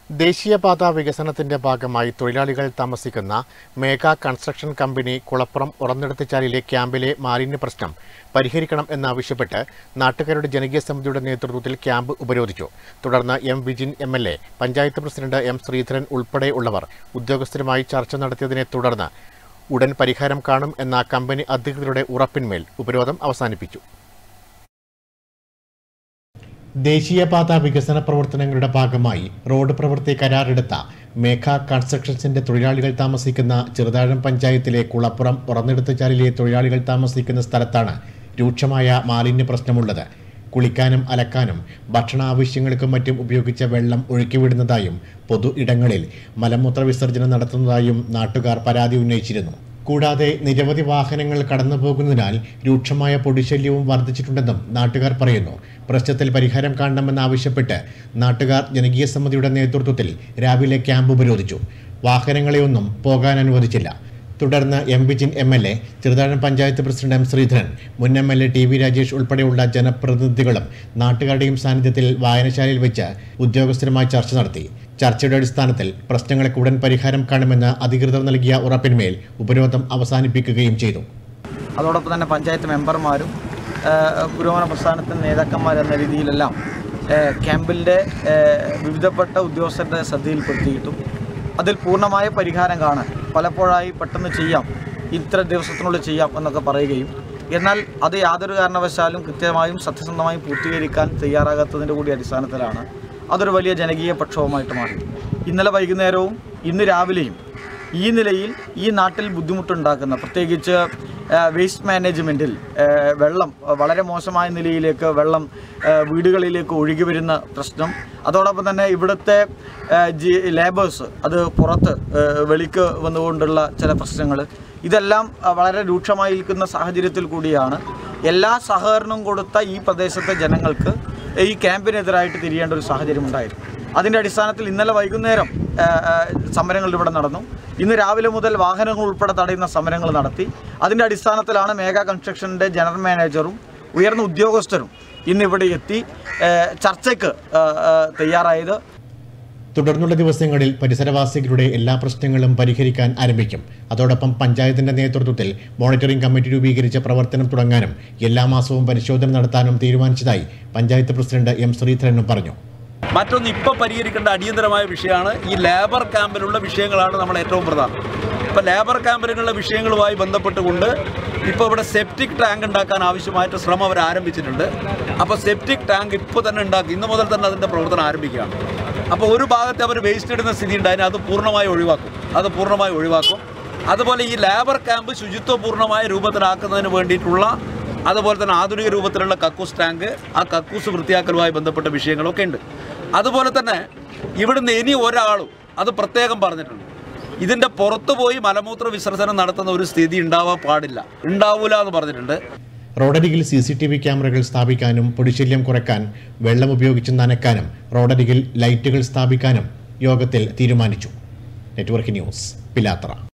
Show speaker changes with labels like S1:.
S1: ദേശീയപാത വികസനത്തിന്റെ ഭാഗമായി തൊഴിലാളികൾ താമസിക്കുന്ന മേഘ കൺസ്ട്രക്ഷൻ കമ്പനി കുളപ്പുറം ഉറന്നെടുത്തച്ചാലിലെ ക്യാമ്പിലെ മാലിന്യ പ്രശ്നം പരിഹരിക്കണം എന്നാവശ്യപ്പെട്ട് നാട്ടുകാരുടെ ജനകീയ സമിതിയുടെ നേതൃത്വത്തിൽ ക്യാമ്പ് ഉപരോധിച്ചു തുടർന്ന് M Vijin M L A panchayat president M Sreedharan ഉൾപ്പെടെയുള്ളവർ ഉദ്യോഗസ്ഥരുമായി ചർച്ച നടത്തിയതിനെ തുടർന്ന് ഉടൻ പരിഹാരം കാണും എന്ന കമ്പനി അധികൃതരുടെ ഉറപ്പിന്മേൽ ഉപരോധം അവസാനിപ്പിച്ചു ദേശീയപാത വികസന പ്രവർത്തനങ്ങളുടെ ഭാഗമായി റോഡ് പ്രവൃത്തി കരാറെടുത്ത മേഘ കൺസ്ട്രക്ഷൻസിന്റെ തൊഴിലാളികൾ താമസിക്കുന്ന ചെറുതാഴം പഞ്ചായത്തിലെ കുളപ്പുറം ഉറന്നെടുത്തച്ചാലിലെ തൊഴിലാളികൾ താമസിക്കുന്ന സ്ഥലത്താണ് രൂക്ഷമായ മാലിന്യ പ്രശ്നമുള്ളത് കുളിക്കാനും അലക്കാനും ഭക്ഷണ ആവശ്യങ്ങൾക്കും മറ്റും ഉപയോഗിച്ച വെള്ളം ഒഴുക്കിവിടുന്നതായും പൊതു ഇടങ്ങളിൽ മലമൂത്ര വിസർജനം നടത്തുന്നതായും നാട്ടുകാർ പരാതി ഉന്നയിച്ചിരുന്നു കൂടാതെ നിരവധി വാഹനങ്ങൾ കടന്നു പോകുന്നതിനാൽ രൂക്ഷമായ പൊടിശല്യവും വർദ്ധിച്ചിട്ടുണ്ടെന്നും നാട്ടുകാർ പറയുന്നു പ്രശ്നത്തിൽ പരിഹാരം കാണണമെന്നാവശ്യപ്പെട്ട് നാട്ടുകാർ ജനകീയ സമിതിയുടെ നേതൃത്വത്തിൽ രാവിലെ ക്യാമ്പ് ഉപരോധിച്ചു വാഹനങ്ങളെയൊന്നും പോകാൻ അനുവദിച്ചില്ല തുടർന്ന് M Vijin M L A Cheruthazham panchayat president M Sreedharan മുൻ M L A T V Rajesh ഉൾപ്പെടെയുള്ള ജനപ്രതിനിധികളും നാട്ടുകാരുടെയും സാന്നിധ്യത്തിൽ വായനശാലയിൽ വെച്ച് ഉദ്യോഗസ്ഥരുമായി ചർച്ച നടത്തി ചർച്ചയുടെ അടിസ്ഥാനത്തിൽ പ്രശ്നങ്ങൾക്ക് ഉടൻ പരിഹാരം കാണുമെന്ന് അധികൃതർ നൽകിയ ഉറപ്പിന്മേൽ ഉപരോധം അവസാനിപ്പിക്കുകയും ചെയ്തു
S2: അതോടൊപ്പം തന്നെ പഞ്ചായത്ത് മെമ്പർമാരും ആ, പുരോഗമന പ്രസ്ഥാനത്തിൻ്റെ നേതാക്കന്മാർ എന്ന രീതിയിലെല്ലാം ആ, ക്യാമ്പിൻ്റെ ആ, വിവിധപ്പെട്ട ഉദ്യോഗസ്ഥരുടെ ശ്രദ്ധയിൽപ്പെടുത്തിയിട്ടും അതിൽ പൂർണ്ണമായ പരിഹാരം കാണാൻ പലപ്പോഴായി പെട്ടെന്ന് ചെയ്യാം ഇത്ര ദിവസത്തിനുള്ളിൽ ചെയ്യാം എന്നൊക്കെ പറയുകയും എന്നാൽ അത് യാതൊരു കാരണവശാലും കൃത്യമായും സത്യസന്ധമായും പൂർത്തീകരിക്കാൻ തയ്യാറാകാത്തതിൻ്റെ കൂടി അടിസ്ഥാനത്തിലാണ് അതൊരു വലിയ ജനകീയ പ്രക്ഷോഭമായിട്ട് മാറി ഇന്നലെ വൈകുന്നേരവും ഇന്ന് രാവിലെയും ഈ നിലയിൽ ഈ നാട്ടിൽ ബുദ്ധിമുട്ടുണ്ടാക്കുന്ന പ്രത്യേകിച്ച് വേസ്റ്റ് മാനേജ്മെൻറ്റിൽ വെള്ളം ആ, വളരെ മോശമായ നിലയിലേക്ക് വെള്ളം ആ, വീടുകളിലേക്ക് ഒഴുകി വരുന്ന പ്രശ്നം അതോടൊപ്പം തന്നെ ഇവിടുത്തെ ആ, ജി ലേബേഴ്സ് അത് പുറത്ത് ആ, വെളിക്ക് വന്നുകൊണ്ടുള്ള ചില പ്രശ്നങ്ങൾ ഇതെല്ലാം ആ, വളരെ രൂക്ഷമായി നിൽക്കുന്ന സാഹചര്യത്തിൽ കൂടിയാണ് എല്ലാ സഹകരണവും കൊടുത്ത ഈ പ്രദേശത്തെ ജനങ്ങൾക്ക് ഈ ക്യാമ്പിനെതിരായിട്ട് തിരിയേണ്ട ഒരു സാഹചര്യം ഉണ്ടായിരുന്നു അതിൻ്റെ അടിസ്ഥാനത്തിൽ ഇന്നലെ വൈകുന്നേരം ആ, ആ, സമരങ്ങൾ ഇവിടെ നടന്നു ഇന്ന് രാവിലെ മുതൽ വാഹനങ്ങൾ ഉൾപ്പെടെ തടയുന്ന സമരങ്ങൾ നടത്തി അതിൻ്റെ അടിസ്ഥാനത്തിലാണ് മേഘ കൺസ്ട്രക്ഷൻ്റെ ജനറൽ മാനേജറും ഉയർന്ന ഉദ്യോഗസ്ഥരും ഇന്നിവിടെ എത്തി ആ, ചർച്ചയ്ക്ക് ആ, ആ, തയ്യാറായത്
S1: തുടർന്നുള്ള ദിവസങ്ങളിൽ പരിസരവാസികളുടെ എല്ലാ പ്രശ്നങ്ങളും പരിഹരിക്കാൻ ആരംഭിക്കും അതോടൊപ്പം പഞ്ചായത്തിന്റെ നേതൃത്വത്തിൽ മോണിറ്ററിംഗ് കമ്മിറ്റി രൂപീകരിച്ച് പ്രവർത്തനം തുടങ്ങാനും എല്ലാ മാസവും പരിശോധന നടത്താനും തീരുമാനിച്ചതായി പഞ്ചായത്ത് പ്രസിഡന്റ് എം ശ്രീധരനും പറഞ്ഞു
S3: മറ്റൊന്ന് ഇപ്പോൾ പരിഹരിക്കേണ്ട അടിയന്തരമായ വിഷയമാണ് ഈ ലേബർ ക്യാമ്പിലുള്ള വിഷയങ്ങളാണ് നമ്മൾ ഏറ്റവും പ്രധാനം ഇപ്പോൾ ലേബർ ക്യാമ്പിലുള്ള വിഷയങ്ങളുമായി ബന്ധപ്പെട്ടുകൊണ്ട് ഇപ്പോൾ ഇവിടെ സെപ്റ്റിക് ടാങ്ക് ഉണ്ടാക്കാൻ ആവശ്യമായിട്ട് ശ്രമം അവർ ആരംഭിച്ചിട്ടുണ്ട് അപ്പോൾ സെപ്റ്റിക് ടാങ്ക് ഇപ്പോൾ തന്നെ ഉണ്ടാക്കി ഇന്ന് മുതൽ തന്നെ അതിൻ്റെ പ്രവർത്തനം ആരംഭിക്കുകയാണ് അപ്പോൾ ഒരു ഭാഗത്ത് അവർ വേസ്റ്റ് ഇടുന്ന സ്ഥിതി ഉണ്ടായിരുന്നു അത് പൂർണ്ണമായി ഒഴിവാക്കും അത് പൂർണ്ണമായി ഒഴിവാക്കും അതുപോലെ ഈ ലേബർ ക്യാമ്പ് ശുചിത്വപൂർണ്ണമായ രൂപത്തിലാക്കുന്നതിന് വേണ്ടിയിട്ടുള്ള അതുപോലെ തന്നെ ആധുനിക രൂപത്തിലുള്ള കക്കൂസ് ടാങ്ക് ആ കക്കൂസ് വൃത്തിയാക്കലുമായി ബന്ധപ്പെട്ട വിഷയങ്ങളൊക്കെ ഉണ്ട് അതുപോലെ തന്നെ ഇവിടുന്ന് ഇനി ഒരാളും അത് പ്രത്യേകം പറഞ്ഞിട്ടുണ്ട് ഇതിൻ്റെ പുറത്തു പോയി മലമൂത്ര വിസർജനം നടത്തുന്ന ഒരു സ്ഥിതി ഉണ്ടാവാൻ പാടില്ല ഉണ്ടാവൂല എന്ന് പറഞ്ഞിട്ടുണ്ട്
S1: റോഡരികിൽ സി സി ടി വി ക്യാമറകൾ സ്ഥാപിക്കാനും പൊടിശല്യം കുറയ്ക്കാൻ വെള്ളം ഉപയോഗിച്ച് നനയ്ക്കാനും റോഡരികിൽ ലൈറ്റുകൾ സ്ഥാപിക്കാനും യോഗത്തിൽ തീരുമാനിച്ചു നെറ്റ്വർക്ക് ന്യൂസ് പിലാത്ര